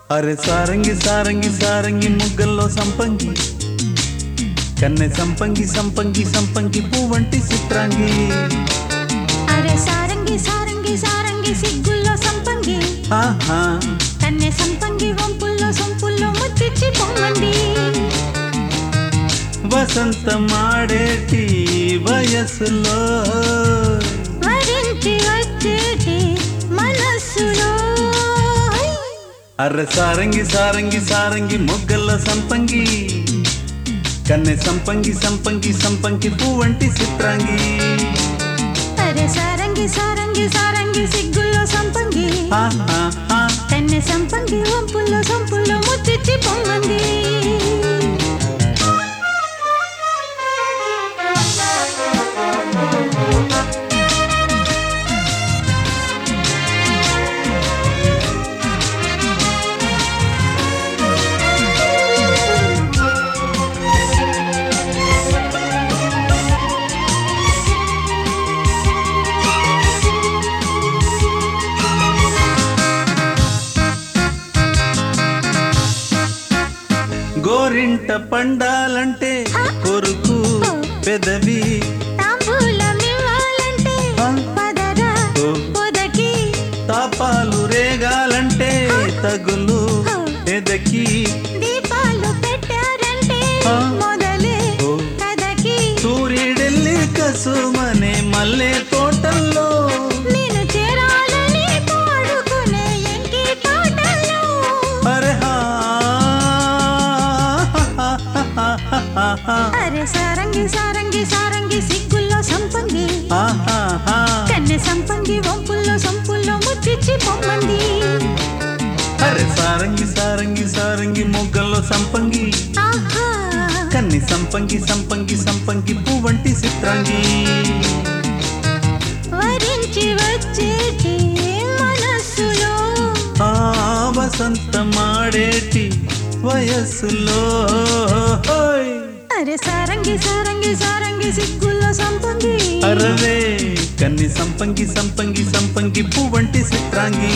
అరే సారంగి సారంగి సారంగి ముగ్గల్లో సంపంగి కన్నె సంపంగి సంపంగి సంపంగి పువ్వంటి చిత్రాంగి అరే సారంగి సారంగి సారంగి సిగ్గుల్లో సంపంగి ఆహా కన్నె సంపంగి వంపుల్లో సొంపుల్లో ముద్దిచ్చి పొమ్మంది వసంతమాడేటి వయసులో వరించి వచ్చేటి మనస్సులో అర్రె సారంగి సారంగి సారంగి మొగ్గల్లో సంపంగి కన్నె సంపంగి సంపంగి సంపంగి పువ్వంటి చిత్రాంగి అరే సారంగి సారంగి సారంగి సిగ్గుల్లో సంపంగి ఆహా ఆ. కన్నె సంపంగి వంపుల్లో సొంపుల్లో ముద్దిచ్చి పొమ్మంది గోరింట పండాలంటే కొరుకు పెదవి తాంబూలమివ్వాలంటే ఆ. పదరా ఓ. పొదకి తాపాలు రేగాలంటే తగులు ఎదకి దీపాలు పెట్టారంటే ఆ. మొదలే ఓ. కదకి సూర్యుడెల్లి కసుమనే మల్లె తోటల్లో నేను చేరాలని పాడుకునే ఎంకి పాటల్లో అరే హా. అరే సారంగి సారంగి సారంగి సిగ్గుల్లో సంపంగి ఆహాహా. కన్నె సంపంగి వంపుల్లో సంపుల్లో ముద్దిచ్చి పొమ్మంది అరే సారంగి సారంగి సారంగి మొగ్గల్లో సంపంగి ఆహా కన్ని సంపంగి సంపంగి సంపంగి పువ్వంటి చిత్రాంగి వరించి వచ్చేటి మనస్సులో ఆ వసంతమాడేటి వయస్సులో హోయ్. అరే సారంగి సారంగి సారంగి సిగ్గుల్లో సంపంగి అరవే కన్ని సంపంగి సంపంగి సంపంగి పువ్వంటి చిత్రాంగి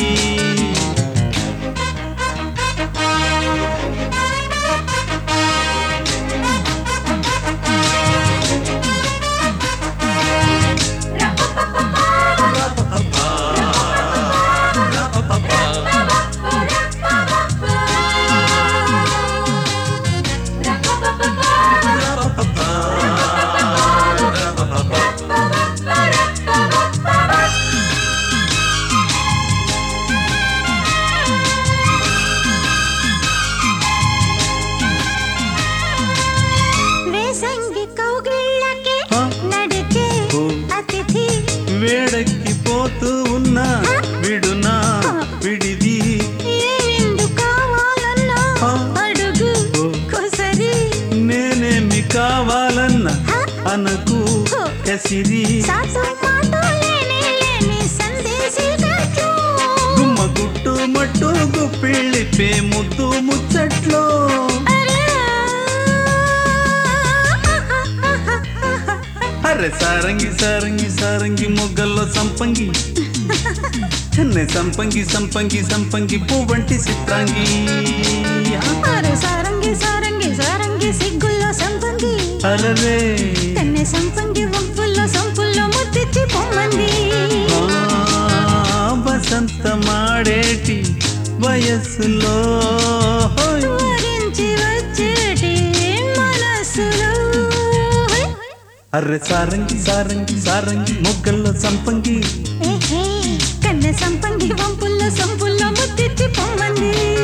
వేసంగి కౌగిళ్ళకే ఆ. నడిచే ఓ. అతిథి వేడెక్కిపోతూ ఉన్నా విడునా విడిది ఏమిందు కావాలన్నా ఆ. అడుగు ఓ. కొసరి నేనేమి కావాలన్నా అనకు కసిరి సాసు మాటు లేని లేని సందేశి గట్లు గుమ్మ గుట్టు మట్టు గుప్పిళ్ళిపే ముద్దు ముచ్చట్లో అరే సారంగి సారంగి సారంగి మొగ్గల్లో సంపంగి కన్నె సంపంగి సంపంగి సంపంగి పువ్వంటి చిత్రాంగి అరే సారంగి సారంగి సారంగి సిగ్గుల్లో సంపంగి అరరే కన్నె సంపంగి వంపుల్లో సంపుల్లో ముద్దిచ్చి పొమ్మంది ఆ, వసంతమాడేటి వయస్సులో హోయ్. వరించి వచ్చేటి మనసులో అర్రె సారంగి సారంగి సారంగి మొగ్గల్లో సంపంగి ఏహే, కన్నె సంపంగి వంపుల్లో సంపుల్లో ముద్దిచ్చి పొమ్మంది